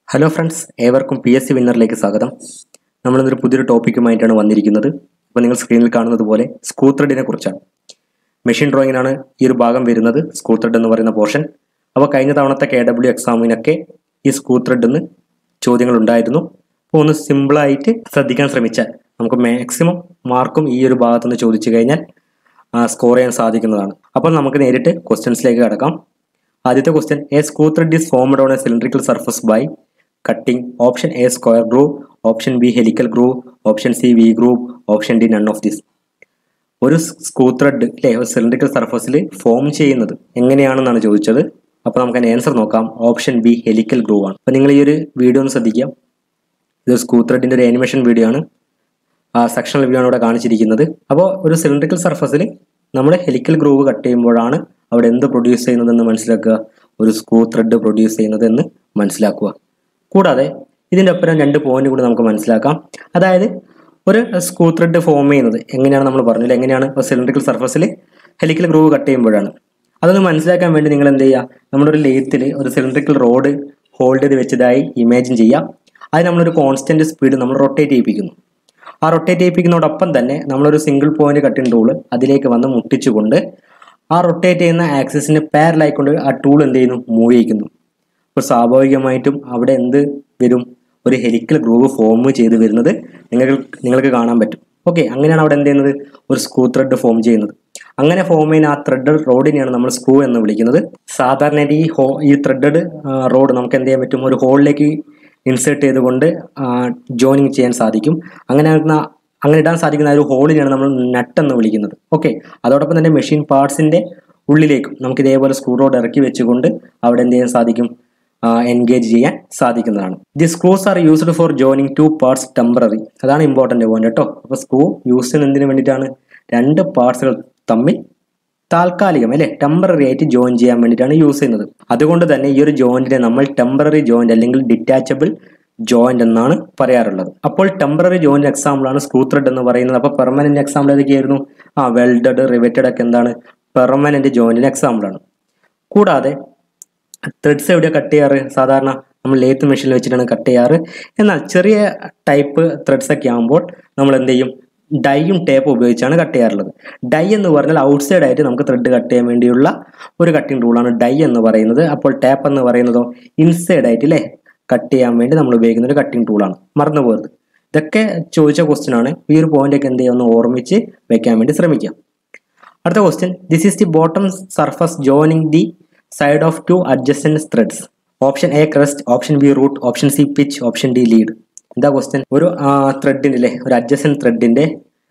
hello friends ഏവർക്കും P S C വിന്നറിലേക്ക് സ്വാഗതം നമ്മളിന്നൊരു പുതിയൊരു ടോപ്പിക്കുമായിട്ടാണ് വന്നിരിക്കുന്നത് അപ്പോൾ നിങ്ങൾ സ്ക്രീനിൽ കാണുന്നത് പോലെ സ്ക്രൂ ത്രെഡിനെ കുറിച്ചാണ് മെഷീൻ ഡ്രോയിങ്ങിനാണ് ഈ ഒരു ഭാഗം വരുന്നത് സ്ക്രൂ ത്രെഡ് എന്ന് പറയുന്ന പോർഷൻ അപ്പോൾ കഴിഞ്ഞ തവണത്തെ കെ ഡബ്ല്യു എക്സാമിനൊക്കെ ഈ സ്ക്രൂ ത്രെഡ് എന്ന് ചോദ്യങ്ങൾ ഉണ്ടായിരുന്നു അപ്പോൾ ഒന്ന് സിമ്പിളായിട്ട് ശ്രദ്ധിക്കാൻ ശ്രമിച്ചാൽ നമുക്ക് മാക്സിമം മാർക്കും ഈ ഒരു ഭാഗത്ത് നിന്ന് ചോദിച്ചു കഴിഞ്ഞാൽ സ്കോർ ചെയ്യാൻ സാധിക്കുന്നതാണ് അപ്പോൾ നമുക്ക് നേരിട്ട് ക്വസ്റ്റ്യൻസിലേക്ക് കടക്കാം ആദ്യത്തെ question a screw thread is formed on a cylindrical surface by cutting option A square groove option B helical groove option C V groove option D none of this ഒരു സ്ക്രൂ ത്രെഡ് അല്ലേ ഒരു cylindrical സർഫസിൽ form ചെയ്യുന്നത് എങ്ങനെയാണെന്നാണ് ചോദിച്ചത് അപ്പോൾ നമുക്ക് അതിന് answer നോക്കാം ഓപ്ഷൻ ബി ഹെലിക്കൽ ഗ്രൂവ് ആണ് അപ്പോൾ നിങ്ങൾ ഈ ഒരു വീഡിയോ ഒന്ന് ശ്രദ്ധിക്കുക ഇത് സ്ക്രൂ ത്രെഡിൻ്റെ ഒരു ആനിമേഷൻ വീഡിയോ ആണ് ആ സെക്ഷണൽ വ്യൂ ആണ് ഇവിടെ കാണിച്ചിരിക്കുന്നത് അപ്പോൾ ഒരു സിലിണ്ടറിക്കൽ സർഫസിൽ നമ്മൾ ഹെലിക്കൽ ഗ്രൂവ് കട്ട് ചെയ്യുമ്പോഴാണ് അവിടെ എന്ത് പ്രൊഡ്യൂസ് ചെയ്യുന്നതെന്ന് മനസ്സിലാക്കുക ഒരു സ്ക്രൂ ത്രെഡ് പ്രൊഡ്യൂസ് ചെയ്യുന്നതെന്ന് മനസ്സിലാക്കുക കൂടാതെ ഇതിൻ്റെ ഒപ്പം രണ്ട് പോയിന്റ് കൂടി നമുക്ക് മനസ്സിലാക്കാം അതായത് ഒരു സ്ക്രൂ ത്രെഡ് ഫോം ചെയ്യുന്നത് എങ്ങനെയാണ് നമ്മൾ പറഞ്ഞില്ല എങ്ങനെയാണ് സിലിണ്ടറിക്കൽ സർഫസിൽ ഹെലിക്കൽ ഗ്രൂവ് കട്ട് ചെയ്യുമ്പോഴാണ് അതൊന്ന് മനസ്സിലാക്കാൻ വേണ്ടി നിങ്ങൾ എന്ത് ചെയ്യുക നമ്മുടെ ഒരു ലേത്തിൽ ഒരു സിലിണ്ടറിക്കൽ റോഡ് ഹോൾഡ് ചെയ്ത് വെച്ചതായി ഇമാജിൻ ചെയ്യാം അത് നമ്മളൊരു കോൺസ്റ്റന്റ് സ്പീഡ് നമ്മൾ റൊട്ടേറ്റ് ചെയ്യിപ്പിക്കുന്നു ആ റൊട്ടേറ്റ് ചെയ്യിപ്പിക്കുന്നതോടൊപ്പം തന്നെ നമ്മളൊരു സിംഗിൾ പോയിന്റ് കട്ടിംഗ് ടൂൾ അതിലേക്ക് വന്ന് മുട്ടിച്ചുകൊണ്ട് ആ റൊട്ടേറ്റ് ചെയ്യുന്ന ആക്സിസിന് പാരലായിക്കൊണ്ട് ആ ടൂൾ എന്ത് ചെയ്യുന്നു മൂവ് ചെയ്യിക്കുന്നു അപ്പോൾ സ്വാഭാവികമായിട്ടും അവിടെ എന്ത് വരും ഒരു ഹെലിക്കൽ ഗ്രൂവ് ഫോം ചെയ്ത് വരുന്നത് നിങ്ങൾക്ക് നിങ്ങൾക്ക് കാണാൻ പറ്റും ഓക്കെ അങ്ങനെയാണ് അവിടെ എന്ത് ചെയ്യുന്നത് ഒരു സ്ക്രൂ ത്രെഡ് ഫോം ചെയ്യുന്നത് അങ്ങനെ ഫോം ചെയ്യുന്ന ആ ത്രെഡ് റോഡിനെയാണ് നമ്മൾ സ്ക്രൂ എന്ന് വിളിക്കുന്നത് സാധാരണയായിട്ട് ഈ ഹോ ഈ ത്രെഡഡ് റോഡ് നമുക്ക് എന്ത് ചെയ്യാൻ പറ്റും ഒരു ഹോളിലേക്ക് ഇൻസേർട്ട് ചെയ്തുകൊണ്ട് ജോയിനിങ് ചെയ്യാൻ സാധിക്കും അങ്ങനെ ആകുന്ന- അങ്ങനെ ഇടാൻ സാധിക്കുന്ന ആ ഒരു ഹോളിനെയാണ് നമ്മൾ നട്ട് എന്ന് വിളിക്കുന്നത് ഓക്കെ അതോടൊപ്പം തന്നെ മെഷീൻ പാർട്സിന്റെ ഉള്ളിലേക്കും നമുക്ക് ഇതേപോലെ സ്ക്രൂ റോഡ് ഇറക്കി വെച്ചുകൊണ്ട് അവിടെ എന്ത് ചെയ്യാൻ സാധിക്കും എൻഗേജ് ചെയ്യാൻ സാധിക്കുന്നതാണ് the screws are used for joining two parts temporary അതാണ് ഇമ്പോർട്ടൻ്റ് പോയിന്റ് കേട്ടോ അപ്പോൾ സ്ക്രൂ യൂസ് ചെയ്യുന്ന എന്തിനു വേണ്ടിയിട്ടാണ് രണ്ട് പാർട്സുകൾ തമ്മിൽ താൽക്കാലികം അല്ലെ ടെമ്പററി ആയിട്ട് ജോയിൻ ചെയ്യാൻ വേണ്ടിയിട്ടാണ് യൂസ് ചെയ്യുന്നത് അതുകൊണ്ട് തന്നെ ഈ ഒരു ജോയിന്റിനെ നമ്മൾ ടെമ്പററി ജോയിന്റ് അല്ലെങ്കിൽ ഡിറ്റാച്ചബിൾ ജോയിന്റ് എന്നാണ് പറയാറുള്ളത് അപ്പോൾ ടെമ്പററി ജോയിന്റ് എക്സാമ്പിൾ ആണ് സ്ക്രൂ ത്രെഡ് എന്ന് പറയുന്നത് അപ്പോൾ പെർമനന്റ് എക്സാമ്പിൾ ഏതൊക്കെയായിരുന്നു ആ വെൽഡഡ് റിവറ്റഡ് ഒക്കെ എന്താണ് പെർമനന്റ് ജോയിന്റിന് എക്സാമ്പിൾ ആണ് കൂടാതെ ത്രെഡ്സ് എവിടെയാണ് കട്ട് ചെയ്യാറ് സാധാരണ നമ്മൾ ലേത്ത് മെഷീനിൽ വെച്ചിട്ടാണ് കട്ട് ചെയ്യാറ് എന്നാൽ ചെറിയ ടൈപ്പ് ത്രെഡ്സ് ഒക്കെ ആകുമ്പോൾ നമ്മൾ എന്ത് ചെയ്യും ഡൈയും ടേപ്പ് ഉപയോഗിച്ചാണ് കട്ട് ചെയ്യാറുള്ളത് ഡൈ എന്ന് പറഞ്ഞാൽ ഔട്ട്സൈഡ് ആയിട്ട് നമുക്ക് ത്രെഡ് കട്ട് ചെയ്യാൻ വേണ്ടിയുള്ള ഒരു കട്ടിംഗ് റൂളാണ് ഡൈ എന്ന് പറയുന്നത് അപ്പോൾ ടേപ്പ് എന്ന് പറയുന്നതോ ഇൻസൈഡ് ആയിട്ട് അല്ലേ കട്ട് ചെയ്യാൻ വേണ്ടി നമ്മൾ ഉപയോഗിക്കുന്ന ഒരു കട്ടിംഗ് ടൂളാണ് മറന്നു പോകരുത് ഇതൊക്കെ ചോദിച്ച ക്വസ്റ്റ്യൻ ആണ് ഈ ഒരു പോയിന്റ് ഒക്കെ എന്ത് ചെയ്യുക ഒന്ന് ഓർമ്മിച്ച് വെക്കാൻ വേണ്ടി ശ്രമിക്കാം അടുത്ത question this is the bottom surface joining the side of two adjacent threads option A crest option B root option C pitch option D lead എന്താ ക്വസ്റ്റ്യൻ ഒരു ത്രെഡിൻ്റെ അല്ലേ ഒരു അഡ്ജസ്റ്റൻ ത്രെഡിൻ്റെ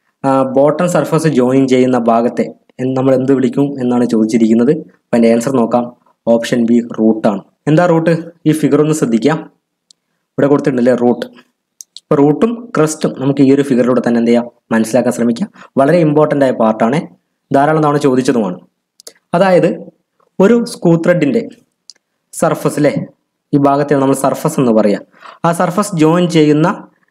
ബോട്ടം സർഫസ് ജോയിൻ ചെയ്യുന്ന ഭാഗത്തെ എന്ന് നമ്മൾ എന്ത് വിളിക്കും എന്നാണ് ചോദിച്ചിരിക്കുന്നത് അപ്പം അതിൻ്റെ ആൻസർ നോക്കാം ഓപ്ഷൻ ബി റൂട്ടാണ് എന്താ റൂട്ട് ഈ ഫിഗർ ഒന്ന് ശ്രദ്ധിക്കാം ഇവിടെ കൊടുത്തിട്ടുണ്ടല്ലേ റൂട്ട് ഇപ്പോൾ റൂട്ടും ക്രസ്റ്റും നമുക്ക് ഈ ഒരു ഫിഗറിലൂടെ തന്നെ എന്ത് ചെയ്യാം മനസ്സിലാക്കാൻ ശ്രമിക്കാം വളരെ ഇമ്പോർട്ടൻ്റ് ആയ പാർട്ടാണ് ധാരാളം തവണ ചോദിച്ചതുമാണ് അതായത് ഒരു സ്ക്രൂ ത്രെഡിൻ്റെ സർഫസ് അല്ലേ ഈ ഭാഗത്തെ നമ്മൾ സർഫസ് എന്ന് പറയുക ആ സർഫസ് ജോയിൻ ചെയ്യുന്ന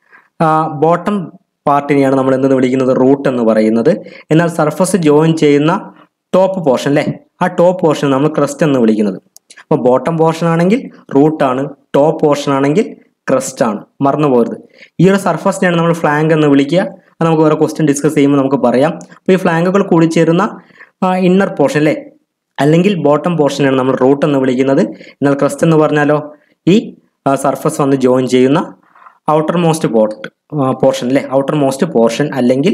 ബോട്ടം പാർട്ടിനെയാണ് നമ്മൾ എന്തെന്ന് വിളിക്കുന്നത് റൂട്ട് എന്ന് പറയുന്നത് എന്നാൽ സർഫസ് ജോയിൻ ചെയ്യുന്ന ടോപ്പ് പോർഷൻ അല്ലേ ആ ടോപ്പ് പോർഷൻ നമ്മൾ ക്രസ്റ്റ് എന്ന് വിളിക്കുന്നത് അപ്പോൾ ബോട്ടം പോർഷൻ ആണെങ്കിൽ റൂട്ടാണ് ടോപ്പ് പോർഷൻ ആണെങ്കിൽ ക്രസ്റ്റ് ആണ് മറന്നു പോകരുത് ഈ ഒരു സർഫസിനെയാണ് നമ്മൾ ഫ്ലാങ്ക് എന്ന് വിളിക്കുക അത് നമുക്ക് വേറെ ക്വസ്റ്റ്യൻ ഡിസ്കസ് ചെയ്യുമ്പോൾ നമുക്ക് പറയാം അപ്പോൾ ഈ ഫ്ലാങ്കുകൾ കൂടിച്ചേരുന്ന ഇന്നർ പോർഷൻ അല്ലേ അല്ലെങ്കിൽ ബോട്ടം പോർഷനാണ് നമ്മൾ റൂട്ട് എന്ന് വിളിക്കുന്നത് എന്നാൽ ക്രസ്റ്റ് എന്ന് പറഞ്ഞാലോ ഈ സർഫസ് വന്ന് ജോയിൻ ചെയ്യുന്ന ഔട്ടർ മോസ്റ്റ് പോർട്ട് പോർഷൻ അല്ലേ ഔട്ടർ മോസ്റ്റ് പോർഷൻ അല്ലെങ്കിൽ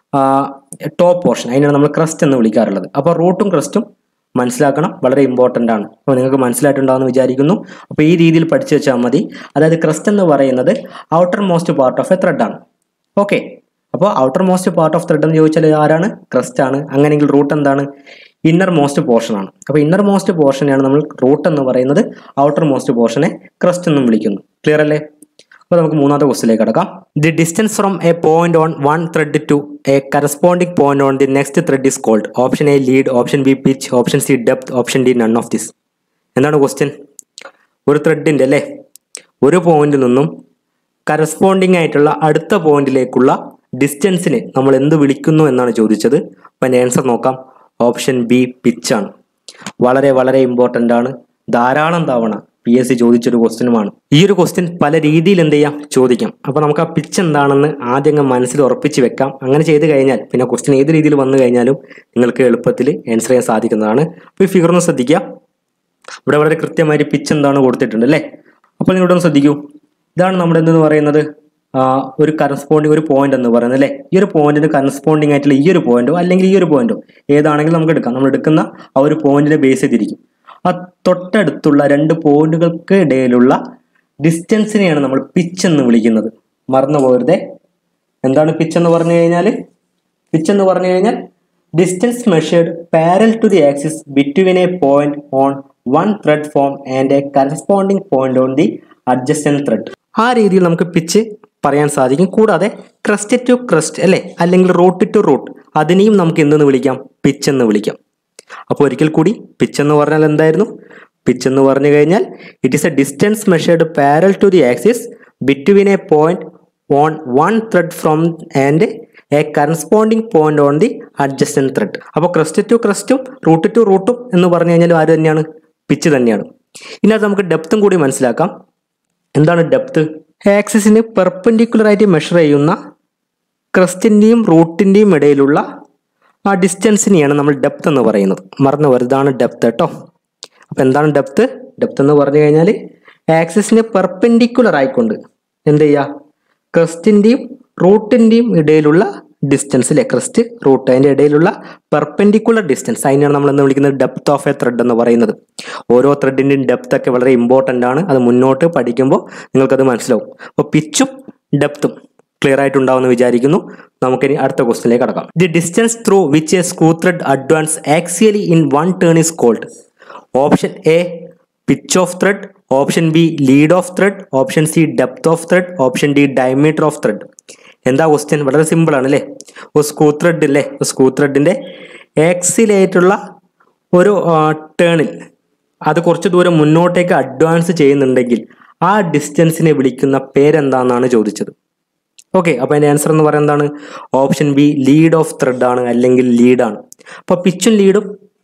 ടോപ്പ് പോർഷൻ അതിനാണ് നമ്മൾ ക്രസ്റ്റ് എന്ന് വിളിക്കാറുള്ളത് അപ്പോൾ റൂട്ടും ക്രസ്റ്റും മനസ്സിലാക്കണം വളരെ ഇമ്പോർട്ടൻ്റ് ആണ് അപ്പോൾ നിങ്ങൾക്ക് മനസ്സിലായിട്ടുണ്ടാവുമെന്ന് വിചാരിക്കുന്നു അപ്പോൾ ഈ രീതിയിൽ പഠിച്ചു വെച്ചാൽ മതി അതായത് ക്രസ്റ്റ് എന്ന് പറയുന്നത് outermost part of a thread ആണ് ഓക്കെ അപ്പോൾ outermost part of thread എന്ന് ചോദിച്ചാൽ ആരാണ് ക്രസ്റ്റ് ആണ് അങ്ങനെയെങ്കിൽ റൂട്ട് എന്താണ് ഇന്നർ മോസ്റ്റ് പോർഷൻ ആണ് അപ്പോൾ ഇന്നർ മോസ്റ്റ് പോർഷനെയാണ് നമ്മൾ റൂട്ട് എന്ന് പറയുന്നത് ഔട്ടർ മോസ്റ്റ് പോർഷനെ ക്രസ്റ്റ് എന്നും വിളിക്കുന്നു ക്ലിയർ അല്ലേ അപ്പോൾ നമുക്ക് മൂന്നാമത്തെ ക്വസ്റ്റിലേക്ക് കടക്കാം the distance from a point on one thread to a corresponding point on the next thread is called option A lead option B pitch option C depth option D none of this എന്താണ് question ഒരു ത്രെഡിൻ്റെ അല്ലേ ഒരു പോയിന്റിൽ നിന്നും corresponding ആയിട്ടുള്ള അടുത്ത പോയിന്റിലേക്കുള്ള ഡിസ്റ്റൻസിനെ നമ്മൾ എന്ത് വിളിക്കുന്നു എന്നാണ് ചോദിച്ചത് അപ്പം അതിൻ്റെ ആൻസർ നോക്കാം ഓപ്ഷൻ ബി പിച്ചാണ് വളരെ വളരെ ഇമ്പോർട്ടൻ്റ് ആണ് ധാരാളം തവണ പി എസ് സി ചോദിച്ചൊരു ക്വസ്റ്റ്യനുമാണ് ഈ ഒരു ക്വസ്റ്റ്യൻ പല രീതിയിൽ എന്ത് ചെയ്യാം ചോദിക്കാം അപ്പോൾ നമുക്ക് ആ പിച്ച് എന്താണെന്ന് ആദ്യം അങ്ങ് മനസ്സിൽ ഉറപ്പിച്ച് വെക്കാം അങ്ങനെ ചെയ്ത് കഴിഞ്ഞാൽ പിന്നെ ക്വസ്റ്റ്യൻ ഏത് രീതിയിൽ വന്നു കഴിഞ്ഞാലും നിങ്ങൾക്ക് എളുപ്പത്തിൽ ആൻസർ ചെയ്യാൻ സാധിക്കുന്നതാണ് അപ്പോൾ ഈ ഫിഗർ ഒന്ന് ശ്രദ്ധിക്കുക ഇവിടെ വളരെ കൃത്യമായിട്ട് പിച്ച് എന്താണ് കൊടുത്തിട്ടുണ്ട് അല്ലേ അപ്പോൾ നിങ്ങളോട് ഒന്ന് ശ്രദ്ധിക്കൂ ഇതാണ് നമ്മുടെ എന്തെന്ന് പറയുന്നത് ആ, ഒരു കറസ്പോണ്ടിങ് ഒരു പോയിന്റ് എന്ന് പറയുന്നത് അല്ലേ ഈ ഒരു പോയിന്റിന് കറസ്പോണ്ടിങ് ആയിട്ടുള്ള ഈ ഒരു പോയിന്റോ അല്ലെങ്കിൽ ഈ ഒരു പോയിന്റോ ഏതാണെങ്കിലും നമുക്ക് എടുക്കാം നമ്മൾ എടുക്കുന്ന ആ ഒരു പോയിന്റിനെ ബേസ് ചെയ്തിരിക്കും ആ തൊട്ടടുത്തുള്ള രണ്ട് പോയിന്റുകൾക്ക് ഇടയിലുള്ള ഡിസ്റ്റൻസിനെയാണ് നമ്മൾ പിച്ച് എന്ന് വിളിക്കുന്നത് മറന്നു പോകരുതേ എന്താണ് പിച്ച് എന്ന് പറഞ്ഞു കഴിഞ്ഞാൽ പിച്ച് എന്ന് പറഞ്ഞു കഴിഞ്ഞാൽ distance measured parallel to the axis between a point on one thread form and a corresponding point on the adjacent thread ആ രീതിയിൽ നമുക്ക് പിച്ച് പറയാൻ സാധിക്കും കൂടാതെ ക്രസ്റ്റ് ടു ക്രസ്റ്റ് അല്ലേ അല്ലെങ്കിൽ റൂട്ട് ടു റൂട്ട് അതിനെയും നമുക്ക് എന്തെന്ന് വിളിക്കാം പിച്ച് എന്ന് വിളിക്കാം അപ്പോൾ ഒരിക്കൽ കൂടി പിച്ച് എന്ന് പറഞ്ഞാൽ എന്തായിരുന്നു പിച്ച് എന്ന് പറഞ്ഞു കഴിഞ്ഞാൽ it is a distance measured parallel to the axis between a point on one thread from and a corresponding point on the adjacent thread അപ്പോൾ ക്രസ്റ്റ് ടു ക്രസ്റ്റും റൂട്ട് ടു റൂട്ടും എന്ന് പറഞ്ഞു കഴിഞ്ഞാൽ ആര് തന്നെയാണ് പിച്ച് തന്നെയാണ് ഇതിനകത്ത് നമുക്ക് ഡെപ്തും കൂടി മനസ്സിലാക്കാം എന്താണ് ഡെപ്ത് ആക്സിസിന് പെർപെൻഡിക്കുലർ ആയിട്ട് മെഷർ ചെയ്യുന്ന ക്രസ്റ്റിൻ്റെയും റൂട്ടിൻ്റെയും ഇടയിലുള്ള ആ ഡിസ്റ്റൻസിനെയാണ് നമ്മൾ ഡെപ്ത് എന്ന് പറയുന്നത് മറന്നു വരുതാണ് ഡെപ്ത് കേട്ടോ അപ്പോൾ എന്താണ് ഡെപ്ത് ഡെപ്ത് എന്ന് പറഞ്ഞു കഴിഞ്ഞാൽ ആക്സിസിന് പെർപെൻഡിക്കുലർ ആയിക്കൊണ്ട് എന്ത് ചെയ്യുക ക്രസ്റ്റിൻ്റെയും റൂട്ടിൻ്റെയും ഇടയിലുള്ള ഡിസ്റ്റൻസ് അല്ലെ ക്രസ്റ്റ് റൂട്ട് അതിൻ്റെ ഇടയിലുള്ള പെർപെൻഡിക്കുലർ ഡിസ്റ്റൻസ് അതിനാണ് നമ്മൾ എന്ന് വിളിക്കുന്നത് ഡെപ്ത് ഓഫ് എ ത്രെഡ് എന്ന് പറയുന്നത് ഓരോ ത്രെഡിൻ്റെയും ഡെപ്ത് ഒക്കെ വളരെ ഇമ്പോർട്ടൻ്റ് ആണ് അത് മുന്നോട്ട് പഠിക്കുമ്പോൾ നിങ്ങൾക്കത് മനസ്സിലാവും അപ്പോൾ പിച്ചും ഡെപ്തും ക്ലിയർ ആയിട്ടുണ്ടാവുമെന്ന് വിചാരിക്കുന്നു നമുക്കിനി അടുത്ത ക്വസ്റ്റിലേക്ക് കടക്കാം the distance through which a screw thread advance axially in one turn is called option A pitch of thread option B lead of thread option C depth of thread option D diameter of thread എന്താ question വളരെ simple ആണ് അല്ലേ ഒരു screw thread അല്ലേ ഒരു screw ത്രെഡിന്റെ ആയിട്ടുള്ള ഒരു ടേണിൽ അത് കുറച്ച് ദൂരം മുന്നോട്ടേക്ക് അഡ്വാൻസ് ചെയ്യുന്നുണ്ടെങ്കിൽ ആ ഡിസ്റ്റൻസിനെ വിളിക്കുന്ന പേരെന്താണെന്നാണ് ചോദിച്ചത് ഓക്കെ അപ്പോൾ അതിൻ്റെ ആൻസർ എന്ന് പറയുന്നത് എന്താണ് option B lead of thread ആണ് അല്ലെങ്കിൽ ലീഡാണ് അപ്പോൾ പിച്ചും ലീഡും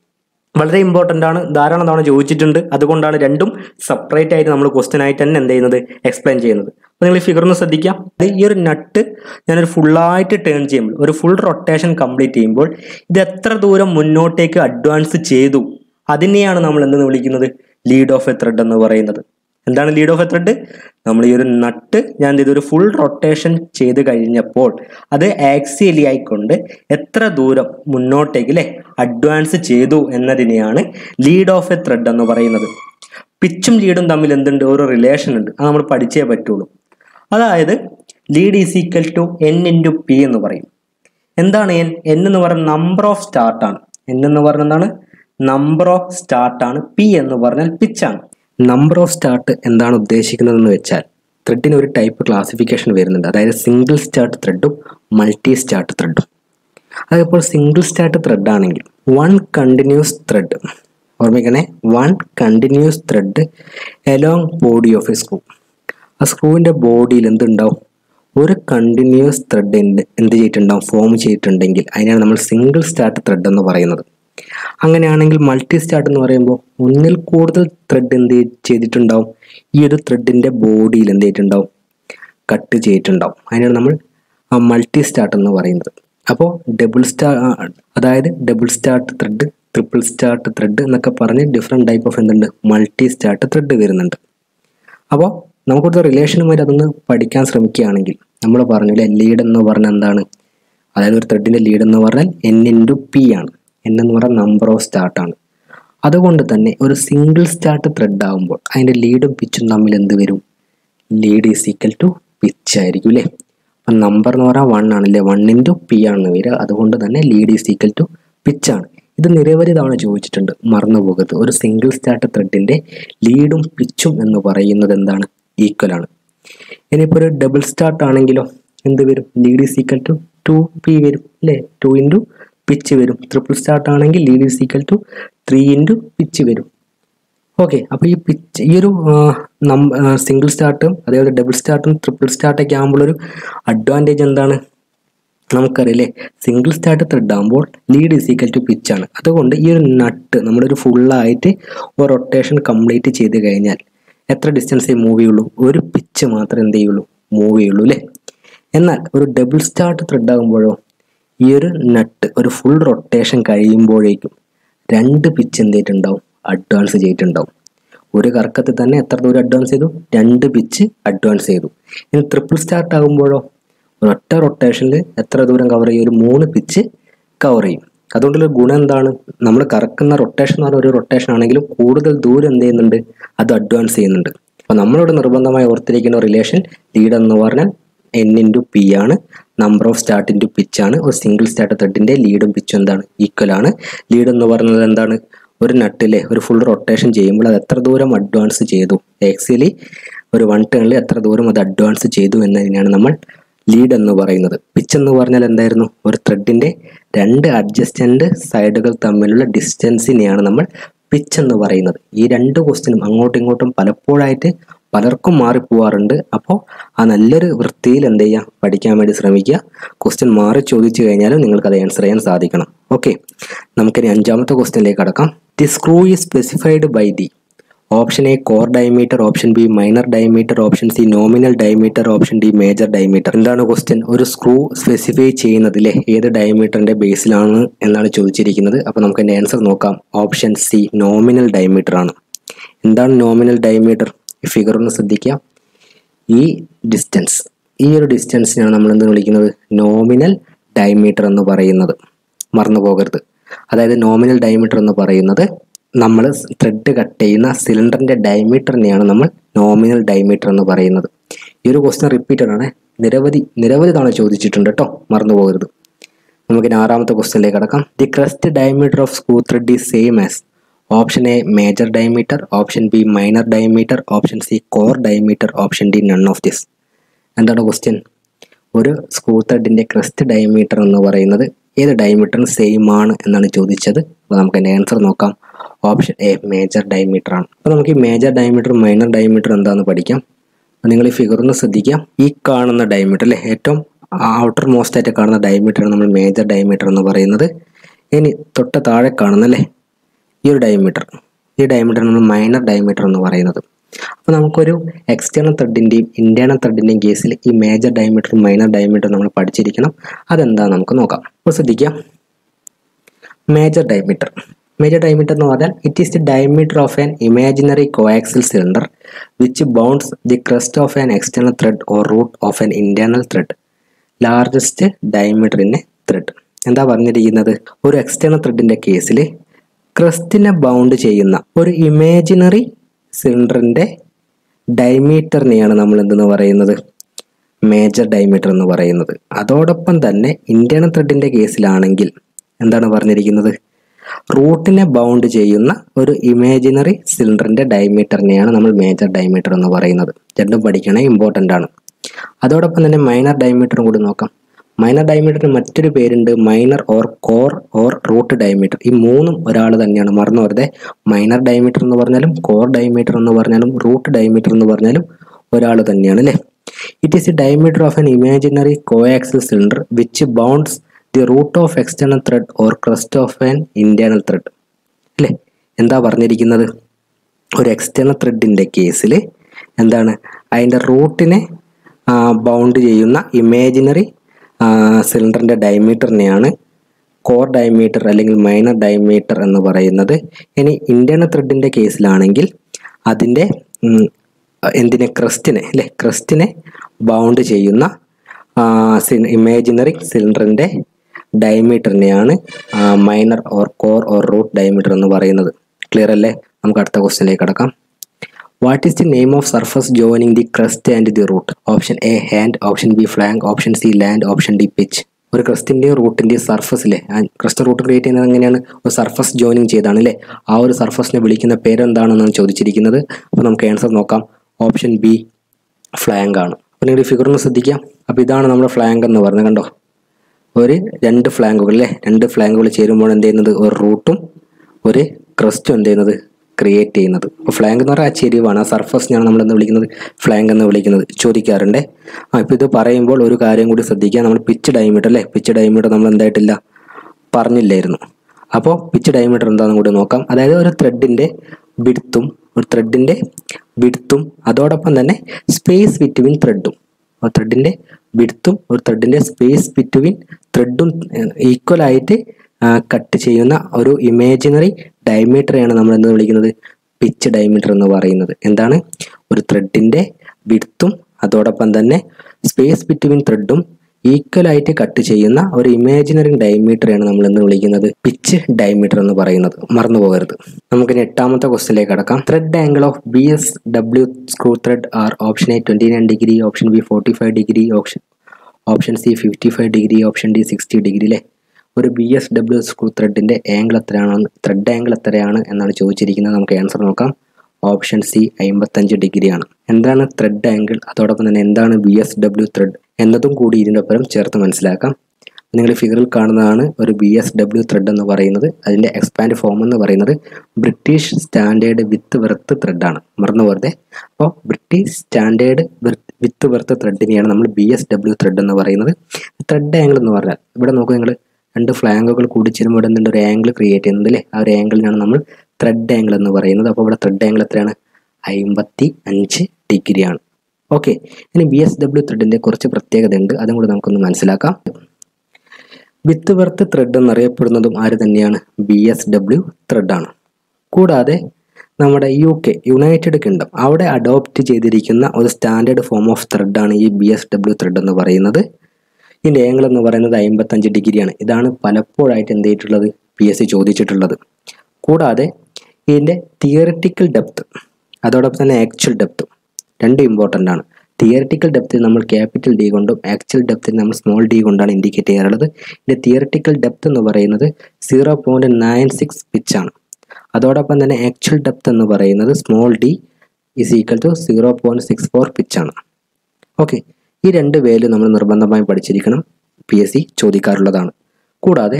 വളരെ ഇമ്പോർട്ടൻ്റ് ആണ് ധാരാളം തവണ ചോദിച്ചിട്ടുണ്ട് അതുകൊണ്ടാണ് രണ്ടും സെപ്പറേറ്റ് ആയിട്ട് നമ്മൾ ക്വസ്റ്റ്യൻ ആയിട്ട് തന്നെ എന്ത് ചെയ്യുന്നത് എക്സ്പ്ലെയിൻ ചെയ്യുന്നത് അപ്പോൾ നിങ്ങൾ ഈ ഫിഗർ ഒന്ന് ശ്രദ്ധിക്കാം അത് ഈ ഒരു നട്ട് ഞാനൊരു ഫുള്ളായിട്ട് ടേൺ ചെയ്യുമ്പോൾ ഒരു ഫുൾ റൊട്ടേഷൻ കംപ്ലീറ്റ് ചെയ്യുമ്പോൾ ഇത് എത്ര ദൂരം മുന്നോട്ടേക്ക് അഡ്വാൻസ് ചെയ്തു അതിനെയാണ് നമ്മൾ എന്തെന്ന് വിളിക്കുന്നത് ലീഡ് ഓഫ് എ ത്രെഡ് എന്ന് പറയുന്നത് എന്താണ് ലീഡ് ഓഫ് എ ത്രെഡ് നമ്മൾ ഈ ഒരു നട്ട് ഞാൻ ഇതൊരു ഫുൾ റൊട്ടേഷൻ ചെയ്ത് കഴിഞ്ഞപ്പോൾ അത് ആക്സിയലി ആയിക്കൊണ്ട് എത്ര ദൂരം മുന്നോട്ടേക്ക് അല്ലെ അഡ്വാൻസ് ചെയ്തു എന്നതിനെയാണ് ലീഡ് ഓഫ് എ ത്രെഡ് എന്ന് പറയുന്നത് പിച്ചും ലീഡും തമ്മിൽ എന്തുണ്ട് ഒരു റിലേഷൻ ഉണ്ട് അത് നമ്മൾ പഠിച്ചേ പറ്റുള്ളൂ അതായത് lead is equal to N into P എന്ന് പറയും എന്താണ് എൻ എൻ എന്ന് പറയുന്നത് നമ്പർ ഓഫ് സ്റ്റാർട്ടാണ് എൻ എന്ന് പറയുന്നത് എന്താണ് നമ്പർ ഓഫ് സ്റ്റാർട്ടാണ് പി എന്ന് പറഞ്ഞാൽ പിച്ചാണ് നമ്പർ ഓഫ് സ്റ്റാർട്ട് എന്താണ് ഉദ്ദേശിക്കുന്നതെന്ന് വെച്ചാൽ ത്രെഡിന് ഒരു ടൈപ്പ് ക്ലാസിഫിക്കേഷൻ വരുന്നുണ്ട് അതായത് സിംഗിൾ സ്റ്റാർട്ട് ത്രെഡും മൾട്ടി സ്റ്റാർട്ട് ത്രെഡും അതിപ്പോൾ സിംഗിൾ സ്റ്റാർട്ട് ത്രെഡ് ആണെങ്കിൽ വൺ കണ്ടിന്യൂസ് ത്രെഡ് ഓർമ്മിക്കണേ one continuous thread along body of a screw ആ സ്ക്രൂവിൻ്റെ ബോഡിയിൽ എന്തുണ്ടാവും ഒരു കണ്ടിന്യൂസ് ത്രെഡ് എന്ത് എന്ത് ചെയ്തിട്ടുണ്ടാവും ഫോം ചെയ്തിട്ടുണ്ടെങ്കിൽ അതിനാണ് നമ്മൾ സിംഗിൾ സ്റ്റാർട്ട് ത്രെഡ് എന്ന് പറയുന്നത് അങ്ങനെയാണെങ്കിൽ മൾട്ടി സ്റ്റാർട്ട് എന്ന് പറയുമ്പോൾ ഒന്നിൽ കൂടുതൽ ത്രെഡ് എന്ത് ചെയ്തിട്ടുണ്ടാവും ഈ ഒരു ത്രെഡിൻ്റെ ബോഡിയിൽ എന്ത് ചെയ്തിട്ടുണ്ടാവും കട്ട് ചെയ്തിട്ടുണ്ടാവും അതിനാണ് നമ്മൾ മൾട്ടി സ്റ്റാർട്ട് എന്ന് പറയുന്നത് അപ്പോൾ ഡബിൾ സ്റ്റാർ അതായത് double start thread triple start thread എന്നൊക്കെ പറഞ്ഞ് ഡിഫറെൻറ്റ് ടൈപ്പ് ഓഫ് എന്തുണ്ട് മൾട്ടി സ്റ്റാർട്ട് ത്രെഡ് വരുന്നുണ്ട് അപ്പോൾ നമുക്കൊരു റിലേഷനുമായി അതൊന്ന് പഠിക്കാൻ ശ്രമിക്കുകയാണെങ്കിൽ നമ്മൾ പറഞ്ഞില്ലേ ലീഡ് എന്ന് പറഞ്ഞാൽ എന്താണ് അതായത് ഒരു ത്രെഡിൻ്റെ ലീഡ് എന്ന് പറഞ്ഞാൽ എൻ ഇൻറ്റു പി ആണ് എൻ എന്ന് പറഞ്ഞാൽ നമ്പർ ഓഫ് സ്റ്റാർട്ടാണ് അതുകൊണ്ട് തന്നെ ഒരു സിംഗിൾ സ്റ്റാർട്ട് ത്രെഡ് ആകുമ്പോൾ അതിൻ്റെ ലീഡും പിച്ചും തമ്മിൽ എന്ത് വരും lead is equal to pitch ആയിരിക്കും അല്ലേ അപ്പം നമ്പർ എന്ന് പറഞ്ഞാൽ വൺ ആണല്ലേ വൺ ഇൻറ്റു പി ആണ് വരിക അതുകൊണ്ട് തന്നെ ലീഡ് ഈസ് ഈക്വൽ ടു പിച്ചാണ് ഇത് നിരവധി തവണ ചോദിച്ചിട്ടുണ്ട് മറന്നു പോകരുത് ഒരു സിംഗിൾ സ്റ്റാർട്ട് ത്രെഡിൻ്റെ ലീഡും പിച്ചും എന്ന് പറയുന്നത് എന്താണ് ഈക്വൽ ആണ് ഇനിയിപ്പോൾ ഒരു ഡബിൾ സ്റ്റാർട്ട് ആണെങ്കിലോ എന്ത് വരും lead is equal to two P വരും അല്ലേ ടു ഇൻറ്റു പിച്ച് വരും ട്രിപ്പിൾ സ്റ്റാർട്ട് ആണെങ്കിൽ lead is equal to three into pitch വരും ഓക്കെ അപ്പോൾ ഈ പിച്ച് ഈ ഒരു സിംഗിൾ സ്റ്റാർട്ടും അതേപോലെ ഡബിൾ സ്റ്റാർട്ടും ട്രിപ്പിൾ സ്റ്റാർട്ടൊക്കെ ആകുമ്പോൾ ഒരു അഡ്വാൻറ്റേജ് എന്താണ് നമുക്കറിയില്ലേ സിംഗിൾ സ്റ്റാർട്ട് ത്രെഡ് ആകുമ്പോൾ lead is equal to pitch ആണ് അതുകൊണ്ട് ഈ ഒരു നട്ട് നമ്മളൊരു ഫുള്ളായിട്ട് ഒരു റൊട്ടേഷൻ കംപ്ലീറ്റ് ചെയ്ത് കഴിഞ്ഞാൽ എത്ര ഡിസ്റ്റൻസേ മൂവ് ചെയ്യുള്ളൂ ഒരു പിച്ച് മാത്രമേ എന്ത് ചെയ്യുള്ളൂ മൂവ് ചെയ്യുള്ളൂ അല്ലേ എന്നാൽ ഒരു ഡബിൾ സ്റ്റാർട്ട് ത്രെഡ് ആകുമ്പോഴോ ഈ ഒരു നട്ട് ഒരു ഫുൾ റൊട്ടേഷൻ കഴിയുമ്പോഴേക്കും രണ്ട് പിച്ച് എന്ത് ചെയ്തിട്ടുണ്ടാവും അഡ്വാൻസ് ചെയ്തിട്ടുണ്ടാവും ഒരു കറക്കത്തിൽ തന്നെ എത്ര ദൂരം അഡ്വാൻസ് ചെയ്തു രണ്ട് പിച്ച് അഡ്വാൻസ് ചെയ്തു ഇനി ട്രിപ്പിൾ സ്റ്റാർട്ട് ആകുമ്പോഴോ ഒരൊറ്റ റൊട്ടേഷനിൽ എത്ര ദൂരം കവർ ചെയ്യും ഒരു മൂന്ന് പിച്ച് കവർ ചെയ്യും അതുകൊണ്ടുള്ള ഗുണം എന്താണ് നമ്മൾ കറക്കുന്ന റൊട്ടേഷൻ എന്ന് പറഞ്ഞ ഒരു റൊട്ടേഷൻ ആണെങ്കിലും കൂടുതൽ ദൂരം എന്ത് ചെയ്യുന്നുണ്ട് അത് അഡ്വാൻസ് ചെയ്യുന്നുണ്ട് അപ്പോൾ നമ്മളിവിടെ നിർബന്ധമായി ഓർത്തിരിക്കുന്ന റിലേഷൻ ലീഡ് എന്ന് പറഞ്ഞാൽ എൻ ഇൻറ്റു പി ആണ് number of start into pitch ആണ് ഒരു സിംഗിൾ സ്റ്റാർട്ട് ത്രെഡിൻ്റെ ലീഡും പിച്ചും എന്താണ് ഈക്വൽ ആണ് ലീഡ് എന്ന് പറയുന്നത് എന്താണ് ഒരു നട്ടിലെ ഒരു ഫുൾ റൊട്ടേഷൻ ചെയ്യുമ്പോൾ അത് എത്ര ദൂരം അഡ്വാൻസ് ചെയ്തു ആക്ച്വലി ഒരു വൺ ടേണിൽ എത്ര ദൂരം അത് അഡ്വാൻസ് ചെയ്തു എന്നതിനെയാണ് നമ്മൾ ലീഡ് എന്ന് പറയുന്നത് പിച്ച് എന്ന് പറഞ്ഞാൽ എന്തായിരുന്നു ഒരു ത്രെഡിൻ്റെ രണ്ട് അഡ്ജസ്റ്റൻ്റ് സൈഡുകൾ തമ്മിലുള്ള ഡിസ്റ്റൻസിനെയാണ് നമ്മൾ പിച്ച് എന്ന് പറയുന്നത് ഈ രണ്ട് ക്വസ്റ്റിനും അങ്ങോട്ടും ഇങ്ങോട്ടും പലപ്പോഴായിട്ട് പലർക്കും മാറിപ്പോവാറുണ്ട് അപ്പോൾ ആ നല്ലൊരു വൃത്തിയിൽ എന്ത് ചെയ്യുക പഠിക്കാൻ വേണ്ടി ശ്രമിക്കുക ക്വസ്റ്റ്യൻ മാറി ചോദിച്ചു കഴിഞ്ഞാലും നിങ്ങൾക്ക് അത് ആൻസർ ചെയ്യാൻ സാധിക്കണം ഓക്കെ നമുക്കിനി അഞ്ചാമത്തെ ക്വസ്റ്റ്യനിലേക്ക് കടക്കാം the screw is specified by the option A core diameter option B minor diameter option C nominal diameter option D major diameter എന്താണ് ക്വസ്റ്റ്യൻ ഒരു സ്ക്രൂ സ്പെസിഫൈ ചെയ്യുന്നതിലെ ഏത് ഡയമീറ്ററിന്റെ ബേസിലാണ് എന്നാണ് ചോദിച്ചിരിക്കുന്നത് അപ്പോൾ നമുക്ക് അതിന്റെ ആൻസർ നോക്കാം ഓപ്ഷൻ സി നോമിനൽ ഡയമീറ്റർ ആണ് എന്താണ് നോമിനൽ ഡയമീറ്റർ ഈ ഫിഗർ ഒന്ന് ശ്രദ്ധിക്കുക ഈ ഡിസ്റ്റൻസ് ഈ ഒരു ഡിസ്റ്റൻസിനാണ് നമ്മൾ എന്ത് വിളിക്കുന്നത് നോമിനൽ ഡയമീറ്റർ എന്ന് പറയുന്നത് മറന്നു പോകരുത് അതായത് നോമിനൽ ഡയമീറ്റർ എന്ന് പറയുന്നത് നമ്മൾ ത്രെഡ് കട്ട് ചെയ്യുന്ന സിലിണ്ടറിൻ്റെ ഡയമീറ്ററിനെയാണ് നമ്മൾ നോമിനൽ ഡയമീറ്റർ എന്ന് പറയുന്നത് ഈ ഒരു ക്വസ്റ്റ്യൻ റിപ്പീറ്റഡ് ആണ് നിരവധി നിരവധി തവണ ചോദിച്ചിട്ടുണ്ട് കേട്ടോ മറന്നു പോകരുത് നമുക്കിനി ആറാമത്തെ ക്വസ്റ്റ്യനിലേക്ക് കടക്കാം the crest diameter of screw thread is same as option A major diameter option B minor diameter option C core diameter option D none of this എന്താണ് ക്വസ്റ്റ്യൻ ഒരു സ്ക്രൂ ത്രെഡിൻ്റെ ക്രസ്റ്റ് ഡയമീറ്റർ എന്ന് പറയുന്നത് ഏത് ഡയമീറ്ററിന് സെയിം ആണ് എന്നാണ് ചോദിച്ചത് അപ്പോൾ നമുക്ക് അതിൻ്റെ ആൻസർ നോക്കാം ഓപ്ഷൻ എ മേജർ ഡയമീറ്റർ ആണ് അപ്പോൾ നമുക്ക് ഈ മേജർ ഡയമീറ്റർ മൈനർ ഡയമീറ്റർ എന്താണെന്ന് പഠിക്കാം അപ്പോൾ നിങ്ങൾ ഈ ഫിഗർ ഒന്ന് ശ്രദ്ധിക്കാം ഈ കാണുന്ന ഡയമീറ്റർ അല്ലേ ഏറ്റവും ഔട്ടർ മോസ്റ്റ് ആയിട്ട് കാണുന്ന ഡയമീറ്ററാണ് നമ്മൾ മേജർ ഡയമീറ്റർ എന്ന് പറയുന്നത് ഇനി തൊട്ട് താഴെ കാണുന്ന അല്ലേ ഈ ഒരു ഡയമീറ്റർ ഈ ഡയമീറ്റർ നമ്മൾ മൈനർ ഡയമീറ്റർ എന്ന് പറയുന്നത് അപ്പോൾ നമുക്കൊരു എക്സ്റ്റേണൽ ത്രെഡിൻ്റെയും ഇൻറ്റേണൽ ത്രെഡിൻ്റെയും കേസിൽ ഈ മേജർ ഡയമീറ്ററും മൈനർ ഡയമീറ്ററും നമ്മൾ പഠിച്ചിരിക്കണം അതെന്താ നമുക്ക് നോക്കാം അപ്പോൾ ശ്രദ്ധിക്കാം മേജർ ഡയമീറ്റർ മേജർ ഡയമീറ്റർ എന്ന് പറഞ്ഞാൽ it is the diameter of an imaginary coaxial cylinder which bounds the crest of an external thread or root of an internal thread largest diameter in a thread എന്താ പറഞ്ഞിരിക്കുന്നത് ഒരു external ത്രെഡിൻ്റെ കേസിൽ ക്രസ്റ്റിനെ bound ചെയ്യുന്ന ഒരു imaginary സിലിണ്ടറിൻ്റെ ഡയമീറ്ററിനെയാണ് നമ്മൾ എന്തെന്ന് പറയുന്നത് മേജർ ഡയമീറ്റർ എന്ന് പറയുന്നത് അതോടൊപ്പം തന്നെ ഇന്റേണൽ ത്രെഡിൻ്റെ കേസിലാണെങ്കിൽ എന്താണ് പറഞ്ഞിരിക്കുന്നത് റൂട്ടിനെ ബൗണ്ട് ചെയ്യുന്ന ഒരു ഇമാജിനറി സിലിണ്ടറിൻ്റെ ഡയമീറ്ററിനെയാണ് നമ്മൾ മേജർ ഡയമീറ്റർ എന്ന് പറയുന്നത് രണ്ടും പഠിക്കണേ ഇമ്പോർട്ടൻ്റ് ആണ് അതോടൊപ്പം തന്നെ മൈനർ ഡയമീറ്ററും കൂടി നോക്കാം മൈനർ ഡയമീറ്ററിന് മറ്റൊരു പേരുണ്ട് minor or core or root diameter ഈ മൂന്നും ഒരാൾ തന്നെയാണ് മറന്നു വെറുതെ മൈനർ ഡയമീറ്റർ എന്ന് പറഞ്ഞാലും കോർ ഡയമീറ്റർ എന്ന് പറഞ്ഞാലും റൂട്ട് ഡയമീറ്റർ എന്ന് പറഞ്ഞാലും ഒരാൾ തന്നെയാണ് അല്ലേ it is a diameter of an imaginary coaxial cylinder which bounds the root of external thread or crest of an internal thread അല്ലേ എന്താ പറഞ്ഞിരിക്കുന്നത് ഒരു എക്സ്റ്റേണൽ ത്രെഡിൻ്റെ കേസിൽ എന്താണ് അതിൻ്റെ റൂട്ടിനെ ബൗണ്ട് ചെയ്യുന്ന ഇമാജിനറി സിലിണ്ടറിൻ്റെ ഡയമീറ്ററിനെയാണ് കോർ ഡയമീറ്റർ അല്ലെങ്കിൽ മൈനർ ഡയമീറ്റർ എന്ന് പറയുന്നത് ഇനി ഇന്റേണൽ ത്രെഡിൻ്റെ കേസിലാണെങ്കിൽ അതിൻ്റെ ഉം, എന്തിനെ ക്രസ്റ്റിനെ അല്ലെ ക്രസ്റ്റിനെ ബൗണ്ട് ചെയ്യുന്ന ഇമാജിനറി സിലിണ്ടറിൻ്റെ ഡയമീറ്ററിനെയാണ് minor or core or root diameter എന്ന് പറയുന്നത് ക്ലിയർ അല്ലേ നമുക്ക് അടുത്ത ക്വസ്റ്റ്യനിലേക്ക് കടക്കാം what is the name of surface joining the crest and the root option A hand option B flank option C land option D pitch ഒരു ക്രസ്റ്റിൻ്റെയും റൂട്ടിൻ്റെയും സർഫസിലെ ക്രസ്റ്റ് റൂട്ട് ക്രിയേറ്റ് ചെയ്യുന്നത് എങ്ങനെയാണ് ഒരു സർഫസ് ജോയിനിങ് ചെയ്താണ് അല്ലേ ആ ഒരു സർഫസിനെ വിളിക്കുന്ന പേരെന്താണെന്നാണ് ചോദിച്ചിരിക്കുന്നത് അപ്പോൾ നമുക്ക് ആൻസർ നോക്കാം ഓപ്ഷൻ ബി ഫ്ലാങ്ക് ആണ് അപ്പോൾ നിങ്ങൾ ഈ ഫിഗർ ഒന്ന് ശ്രദ്ധിക്കാം അപ്പോൾ ഇതാണ് നമ്മുടെ ഫ്ലാങ്ക് എന്ന് പറയുന്നത് കണ്ടോ ഒരു രണ്ട് ഫ്ലാങ്കുകൾ അല്ലേ രണ്ട് ഫ്ലാങ്കുകൾ ചേരുമ്പോൾ എന്ത് ചെയ്യുന്നത് ഒരു റൂട്ടും ഒരു ക്രസ്റ്റും എന്ത് ചെയ്യുന്നത് ക്രിയേറ്റ് ചെയ്യുന്നത് അപ്പോൾ ഫ്ലാങ്ക് എന്ന് പറഞ്ഞാൽ ആ ചെരിവാണ് ആ സർഫസിനെയാണ് നമ്മൾ എന്ന് വിളിക്കുന്നത് ഫ്ലാങ്ക് എന്ന് വിളിക്കുന്നത് ചോദിക്കാറുണ്ട് ആ ഇപ്പോൾ ഇത് പറയുമ്പോൾ ഒരു കാര്യം കൂടി ശ്രദ്ധിക്കുക നമ്മൾ പിച്ച് ഡയമീറ്റർ അല്ലേ പിച്ച് ഡയമീറ്റർ നമ്മൾ എന്തായിട്ടില്ല പറഞ്ഞില്ലായിരുന്നു അപ്പോൾ പിച്ച് ഡയമീറ്റർ എന്താണെന്ന് കൂടി നോക്കാം അതായത് ഒരു ത്രെഡിൻ്റെ ബിഡ്ത്തും ഒരു ത്രെഡിൻ്റെ ബിഡ്ത്തും അതോടൊപ്പം തന്നെ സ്പേസ് ബിറ്റ്വീൻ ത്രെഡും ആ ത്രെഡിൻ്റെ ബിഡ്ത്തും ഒരു ത്രെഡിൻ്റെ സ്പേസ് ബിറ്റ്വീൻ ത്രെഡും ഈക്വൽ ആയിട്ട് കട്ട് ചെയ്യുന്ന ഒരു ഇമേജിനറി ഡയമീറ്ററെയാണ് നമ്മൾ എന്ത് വിളിക്കുന്നത് പിച്ച് ഡയമീറ്റർ എന്ന് പറയുന്നത് എന്താണ് ഒരു ത്രെഡിൻ്റെ ബിഡ്ത്തും അതോടൊപ്പം തന്നെ സ്പേസ് ബിറ്റ്വീൻ ത്രെഡും ഈക്വൽ ആയിട്ട് കട്ട് ചെയ്യുന്ന ഒരു ഇമാജിനറി ഡയമീറ്ററെയാണ് നമ്മൾ എന്ന് വിളിക്കുന്നത് പിച്ച് ഡയമീറ്റർ എന്ന് പറയുന്നത് മറന്നു പോകരുത് നമുക്കിനി എട്ടാമത്തെ ക്വസ്റ്റിലേക്ക് കടക്കാം thread angle of B S W screw thread are option A twenty nine degree option B forty five degree option option C fifty five degree option D sixty degree അല്ലേ ഒരു ബി എസ് ഡബ്ല്യു സ്ക്രൂ ത്രെഡിന്റെ angle എത്രയാണ് thread angle എത്രയാണ് എന്നാണ് ചോദിച്ചിരിക്കുന്നത് നമുക്ക് answer നോക്കാം option C അമ്പത്തഞ്ച് ഡിഗ്രിയാണ് എന്താണ് ത്രെഡ് ആംഗിൾ അതോടൊപ്പം തന്നെ എന്താണ് ബി എസ് ഡബ്ല്യു ത്രെഡ് എന്നതും കൂടി ഇതിൻ്റെ ഒപ്പം ചേർത്ത് മനസ്സിലാക്കാം നിങ്ങൾ ഫിഗറിൽ കാണുന്നതാണ് ഒരു ബി എസ് ഡബ്ല്യു ത്രെഡ് എന്ന് പറയുന്നത് അതിൻ്റെ എക്സ്പാൻഡ് ഫോം എന്ന് പറയുന്നത് ബ്രിട്ടീഷ് സ്റ്റാൻഡേർഡ് വിത്ത് വെർത്ത് ത്രെഡാണ് മറന്നു വെറുതെ അപ്പോൾ ബ്രിട്ടീഷ് സ്റ്റാൻഡേർഡ് വിത്ത് വെർത്ത് ത്രെഡിനെയാണ് നമ്മൾ ബി എസ് ഡബ്ല്യു ത്രെഡ് എന്ന് പറയുന്നത് ത്രെഡ് ആംഗിൾ എന്ന് പറഞ്ഞാൽ ഇവിടെ നോക്കൂ നിങ്ങൾ രണ്ട് ഫ്ലാങ്കുകൾ കൂടിച്ചേരുമ്പോൾ ഇവിടെ നിന്നുണ്ട് ഒരു ആംഗിൾ ക്രിയേറ്റ് ചെയ്യുന്നത് അല്ലേ ആ ഒരു ആംഗിളിനാണ് നമ്മൾ ത്രെഡ് ആംഗിൾ എന്ന് പറയുന്നത് അപ്പോൾ ഇവിടെ ത്രെഡ് ആംഗിൾ എത്രയാണ് അമ്പത്തി അഞ്ച് ഡിഗ്രിയാണ് ഓക്കെ ഇനി ബി എസ് ഡബ്ല്യു ത്രെഡിൻ്റെ കുറച്ച് പ്രത്യേകത ഉണ്ട് അതും കൂടി നമുക്കൊന്ന് മനസ്സിലാക്കാം വിത്ത് വെർത്ത് ത്രെഡ് എന്നറിയപ്പെടുന്നതും ആര് തന്നെയാണ് ബി എസ് ഡബ്ല്യു ത്രെഡാണ് കൂടാതെ നമ്മുടെ യു കെ യുണൈറ്റഡ് കിങ്ഡം അവിടെ അഡോപ്റ്റ് ചെയ്തിരിക്കുന്ന ഒരു സ്റ്റാൻഡേർഡ് ഫോം ഓഫ് ത്രെഡാണ് ഈ ബി എസ് ഡബ്ല്യു ത്രെഡ് എന്ന് പറയുന്നത് ഇതിൻ്റെ ആംഗിൾ എന്ന് പറയുന്നത് അമ്പത്തഞ്ച് ഡിഗ്രിയാണ് ഇതാണ് പലപ്പോഴായിട്ട് എന്ത് ചെയ്തിട്ടുള്ളത് പി എസ് സി ചോദിച്ചിട്ടുള്ളത് കൂടാതെ ഇതിൻ്റെ തിയറിറ്റിക്കൽ ഡെപ്ത് അതോടൊപ്പം തന്നെ ആക്ച്വൽ ഡെപ്തും രണ്ടും ഇമ്പോർട്ടൻ്റ് ആണ് തിയറിറ്റിക്കൽ ഡെപ്തിൽ നമ്മൾ ക്യാപിറ്റൽ ഡി കൊണ്ടും ആക്ച്വൽ ഡെപ്തിൽ നമ്മൾ സ്മോൾ ഡി കൊണ്ടാണ് ഇൻഡിക്കേറ്റ് ചെയ്യാറുള്ളത് ഇതിൻ്റെ തിയറിറ്റിക്കൽ ഡെപ്ത് എന്ന് പറയുന്നത് സീറോ പോയിൻറ്റ് നയൻ സിക്സ് പിച്ചാണ് അതോടൊപ്പം തന്നെ ആക്ച്വൽ ഡെപ്ത് എന്ന് പറയുന്നത് small D is equal to zero point six four പിച്ചാണ് ഓക്കെ ഈ രണ്ട് വാല്യൂ നമ്മൾ നിർബന്ധമായും പഠിച്ചിരിക്കണം പി എസ് സി ചോദിക്കാറുള്ളതാണ് കൂടാതെ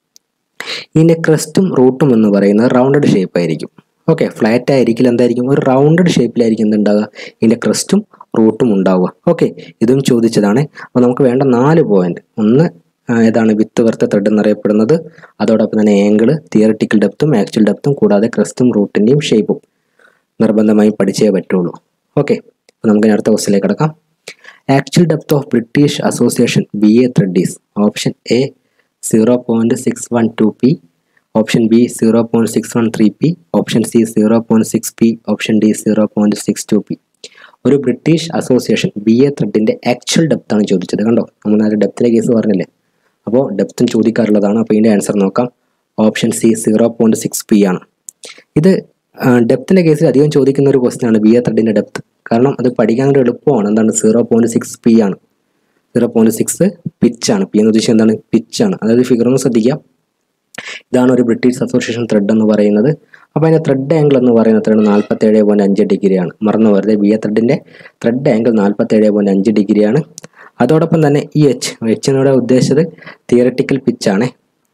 ഇതിൻ്റെ ക്രസ്റ്റും റൂട്ടും എന്ന് പറയുന്നത് റൗണ്ടഡ് ഷേപ്പ് ആയിരിക്കും ഓക്കെ ഫ്ലാറ്റ് ആയിരിക്കില്ല എന്തായിരിക്കും ഒരു റൗണ്ടഡ് ഷേപ്പിലായിരിക്കും എന്തുണ്ടാവുക ഇതിൻ്റെ ക്രസ്റ്റും റൂട്ടും ഉണ്ടാവുക ഓക്കെ ഇതും ചോദിച്ചതാണ് അപ്പോൾ നമുക്ക് വേണ്ട നാല് പോയിന്റ് ഒന്ന് ആ, ഏതാണ് വിത്ത് വെർത്ത ത്രെഡ് എന്നറിയപ്പെടുന്നത് അതോടൊപ്പം തന്നെ ആംഗിൾ തിയറിറ്റിക്കൽ ഡെപ്തും ആക്ച്വൽ ഡെപ്തും കൂടാതെ ക്രസ്റ്റും റൂട്ടിൻ്റെയും ഷേപ്പും നിർബന്ധമായും പഠിച്ചേ പറ്റുള്ളൂ ഓക്കെ അപ്പോൾ നമുക്ക് ഇനി അടുത്ത ക്വസ്റ്റിലേക്ക് കിടക്കാം actual depth of British association B A thread is option A zero point six one two P option B zero point six one three P option C zero point six P option D zero point six two P ഒരു British association B A ത്രെഡിൻ്റെ actual depth ആണ് ചോദിച്ചത് കണ്ടോ നമ്മൾ നേരെ ഡെപ്തിലെ case പറഞ്ഞില്ലേ അപ്പോൾ ഡെപ്തും ചോദിക്കാറുള്ളതാണ് അപ്പോൾ ഇതിൻ്റെ ആൻസർ നോക്കാം option C zero point six P ആണ് ഇത് ഡെപ്തിൻ്റെ കേസിൽ അധികം ചോദിക്കുന്ന ഒരു ക്വസ്റ്റ്യൻ ആണ് ബി എ ത്രെഡിൻ്റെ ഡെപ്ത് കാരണം അത് പഠിക്കാൻ ഒരു എളുപ്പമാണ് എന്താണ് സീറോ പോയിൻറ്റ് സിക്സ് പി ആണ് സീറോ പോയിൻറ്റ് സിക്സ് പിച്ചാണ് പി എന്ന് ഉദ്ദേശിച്ചത് എന്താണ് പിച്ചാണ് അതായത് ഫിഗർ ഒന്ന് ശ്രദ്ധിക്കാം ഇതാണ് ഒരു ബ്രിട്ടീഷ് അസോസിയേഷൻ ത്രെഡ് എന്ന് പറയുന്നത് അപ്പോൾ അതിൻ്റെ ത്രെഡ് ആംഗിൾ എന്ന് പറയുന്നത് എത്രയാണ് നാൽപ്പത്തേഴ് പോയിൻറ്റ് അഞ്ച് ഡിഗ്രിയാണ് മറന്നു വെറുതെ ബി എ ത്രെഡിൻ്റെ ത്രെഡ് ആംഗിൾ നാൽപ്പത്തേഴ് പോയിൻറ്റ് അഞ്ച് ഡിഗ്രിയാണ് അതോടൊപ്പം തന്നെ ഈ എച്ച് എച്ച് എന്നിവിടെ ഉദ്ദേശിച്ചത് തിയററ്റിക്കൽ പിച്ചാണ്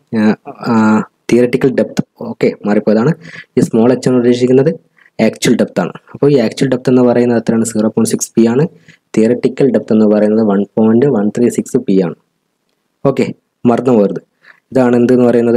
തിയററ്റിക്കൽ ഡെപ്ത് ഓക്കെ മാറിപ്പോയതാണ് ഈ സ്മോൾ എച്ച് എന്ന് ഉദ്ദേശിക്കുന്നത് ആക്ച്വൽ ഡെപ്ത് ആണ് അപ്പോൾ ഈ ആക്ച്വൽ ഡെപ്ത് എന്ന് പറയുന്നത് എത്രയാണ് സീറോ പോയിൻറ്റ് സിക്സ് പി ആണ് തിയററ്റിക്കൽ ഡെപ്ത് എന്ന് പറയുന്നത് one point one three six P ആണ് ഓക്കെ മറന്നു പോകരുത് ഇതാണ് എന്തെന്ന് പറയുന്നത്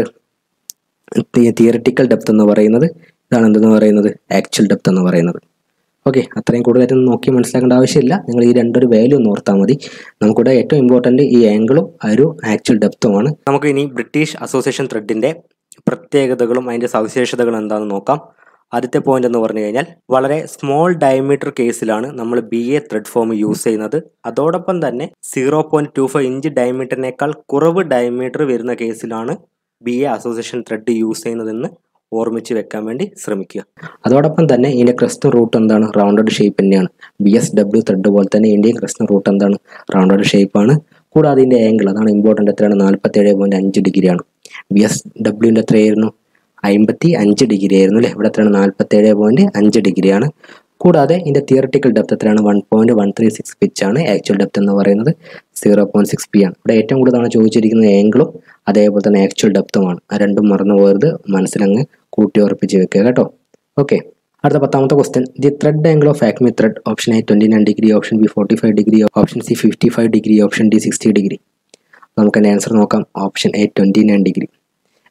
തിയററ്റിക്കൽ ഡെപ്ത് എന്ന് പറയുന്നത് ഇതാണ് എന്തെന്ന് പറയുന്നത് ആക്ച്വൽ ഡെപ്ത് എന്ന് പറയുന്നത് ഓക്കെ അത്രയും കൂടുതലായിട്ടൊന്നും നോക്കി മനസ്സിലാക്കേണ്ട ആവശ്യമില്ല നിങ്ങൾ ഈ രണ്ടൊരു വാല്യൂ ഒന്ന് ഓർത്താൽ മതി നമുക്കിവിടെ ഏറ്റവും ഇമ്പോർട്ടൻ്റ് ഈ ആംഗിളും ആ ഒരു ആക്ച്വൽ ഡെപ്തുമാണ് നമുക്ക് ഇനി ബ്രിട്ടീഷ് അസോസിയേഷൻ ത്രെഡിൻ്റെ പ്രത്യേകതകളും അതിൻ്റെ സവിശേഷതകളും എന്താണെന്ന് നോക്കാം ആദ്യത്തെ പോയിന്റ് എന്ന് പറഞ്ഞു കഴിഞ്ഞാൽ വളരെ സ്മോൾ ഡയമീറ്റർ കേസിലാണ് നമ്മൾ B A thread form use ചെയ്യുന്നത് അതോടൊപ്പം തന്നെ zero point two five inch ഡയമീറ്ററിനേക്കാൾ കുറവ് ഡയമീറ്റർ വരുന്ന കേസിലാണ് B A association thread use ചെയ്യുന്നതെന്ന് ഓർമ്മിച്ച് വെക്കാൻ വേണ്ടി ശ്രമിക്കുക അതോടൊപ്പം തന്നെ ഇതിൻ്റെ ക്രസ്റ്റ് റൂട്ട് എന്താണ് റൗണ്ടഡ് ഷേപ്പ് തന്നെയാണ് ബി എസ് ഡബ്ല്യു ത്രെഡ് പോലെ തന്നെ ഇന്ത്യൻ ക്രസ്റ്റ് റൂട്ട് എന്താണ് റൗണ്ടഡ് ഷേപ്പാണ് കൂടാതെ ഇതിൻ്റെ ആംഗിൾ അതാണ് ഇമ്പോർട്ടൻ്റ് എത്രയാണ് നാൽപ്പത്തേഴ് പോയിൻറ്റ് അഞ്ച് ഡിഗ്രിയാണ് ബി എസ് ഡബ്ല്യുവിൻ്റെ എത്രയായിരുന്നു അമ്പത്തി അഞ്ച് ഡിഗ്രി ആയിരുന്നു അല്ലേ ഇവിടെ എത്രയാണ് നാൽപ്പത്തേഴ് പോയിൻറ്റ് അഞ്ച് ഡിഗ്രിയാണ് കൂടാതെ ഇതിൻ്റെ തിയറട്ടിക്കൽ ഡെപ്ത് എത്രയാണ് one point one three six pitch ആണ് ആക്ച്വൽ ഡെപ്ത് എന്ന് പറയുന്നത് സീറോ പോയിൻറ്റ് സിക്സ് പി ആണ് ഇവിടെ ഏറ്റവും കൂടുതലാണ് ചോദിച്ചിരിക്കുന്നത് ആംഗിളും അതേപോലെ തന്നെ ആക്ച്വൽ ഡെപ്തുമാണ് ആ രണ്ടും മറന്നു പോകരുത് മനസ്സിലങ്ങ് കൂട്ടി ഉറപ്പിച്ച് വെക്കുക കേട്ടോ ഓക്കെ അടുത്ത പത്താമത്തെ question the thread angle of acme thread option A twenty nine degree option B forty five degree option C fifty five degree option D sixty degree നമുക്ക് അതിൻ്റെ ആൻസർ നോക്കാം option A twenty nine degree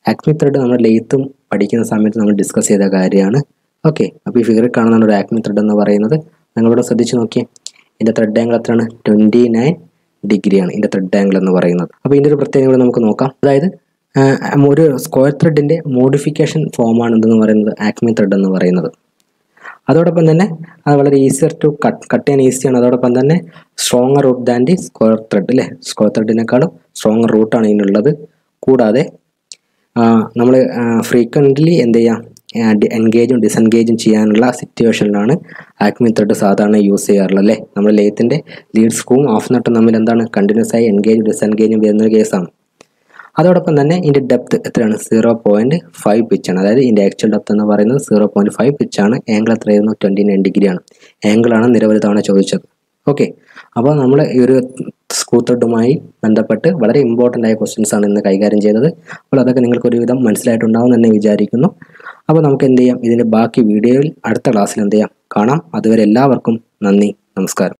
acme thread നമ്മൾ ലെയ്ത്തും പഠിക്കുന്ന സമയത്ത് നമ്മൾ discuss ചെയ്ത കാര്യമാണ് ഓക്കെ അപ്പോൾ ഈ ഫിഗറിൽ കാണുന്ന ഒരു ആക്മി ത്രെഡ് എന്ന് പറയുന്നത് നിങ്ങളിവിടെ ശ്രദ്ധിച്ച് നോക്കിയേ ഇതിൻ്റെ ത്രെഡ് ആംഗിൾ എത്രയാണ് ട്വൻറ്റി നയൻ ഡിഗ്രിയാണ് ഇതിൻ്റെ ത്രെഡ് ആംഗിൾ എന്ന് പറയുന്നത് അപ്പോൾ ഇതിൻ്റെ ഒരു പ്രത്യേകത കൂടെ നമുക്ക് നോക്കാം അതായത് ആ, ഒരു സ്ക്വയർ ത്രെഡിൻ്റെ മോഡിഫിക്കേഷൻ ഫോമാണ് എന്തെന്ന് പറയുന്നത് ആക്മി ത്രെഡ് എന്ന് പറയുന്നത് അതോടൊപ്പം തന്നെ അത് വളരെ ഈസിയർ ടു കട്ട് കട്ട് ചെയ്യാൻ ഈസിയാണ് അതോടൊപ്പം തന്നെ stronger root than the square thread അല്ലേ സ്ക്വയർ ത്രെഡിനേക്കാളും സ്ട്രോങ്ങർ റൂട്ടാണ് ഇതിനുള്ളത് കൂടാതെ നമ്മൾ ഫ്രീക്വൻ്റ്ലി എന്ത് ചെയ്യാം എൻഗേജും ഡിസെൻഗേജും ചെയ്യാനുള്ള സിറ്റുവേഷനിലാണ് ആക്മി ത്രെഡ് സാധാരണ യൂസ് ചെയ്യാറുള്ളത് അല്ലേ നമ്മൾ ലേത്തിൻ്റെ ലീഡ് സ്ക്രൂവും ഓഫ് നട്ടും തമ്മിൽ എന്താണ് കണ്ടിന്യൂസ് ആയി എൻഗേജും ഡിസെൻഗേജും വരുന്ന ഒരു കേസാണ് അതോടൊപ്പം തന്നെ ഇതിൻ്റെ ഡെപ്ത് എത്രയാണ് സീറോ പോയിൻറ്റ് ഫൈവ് പിച്ചാണ് അതായത് ഇതിൻ്റെ ആക്ച്വൽ ഡെപ്ത് എന്ന് പറയുന്നത് സീറോ പോയിൻറ്റ് ഫൈവ് പിച്ചാണ് ആംഗിൾ എത്രയായിരുന്നു ട്വൻറ്റി നയൻ ഡിഗ്രിയാണ് ആംഗിളാണ് നിരവധി തവണ ചോദിച്ചത് ഓക്കെ അപ്പോൾ നമ്മൾ ഈ ഒരു സ്ക്രൂ ത്രെഡുമായി ബന്ധപ്പെട്ട് വളരെ ഇമ്പോർട്ടൻ്റ് ആയ ക്വസ്റ്റ്യൻസ് ആണ് ഇന്ന് കൈകാര്യം ചെയ്തത് അപ്പോൾ അതൊക്കെ നിങ്ങൾക്ക് ഒരുവിധം മനസ്സിലായിട്ടുണ്ടാവും എന്ന് തന്നെ വിചാരിക്കുന്നു അപ്പോൾ നമുക്ക് എന്ത് ചെയ്യാം ഇതിൻ്റെ ബാക്കി വീഡിയോയിൽ അടുത്ത ക്ലാസ്സിൽ എന്ത് ചെയ്യാം കാണാം അതുവരെ എല്ലാവർക്കും നന്ദി നമസ്കാരം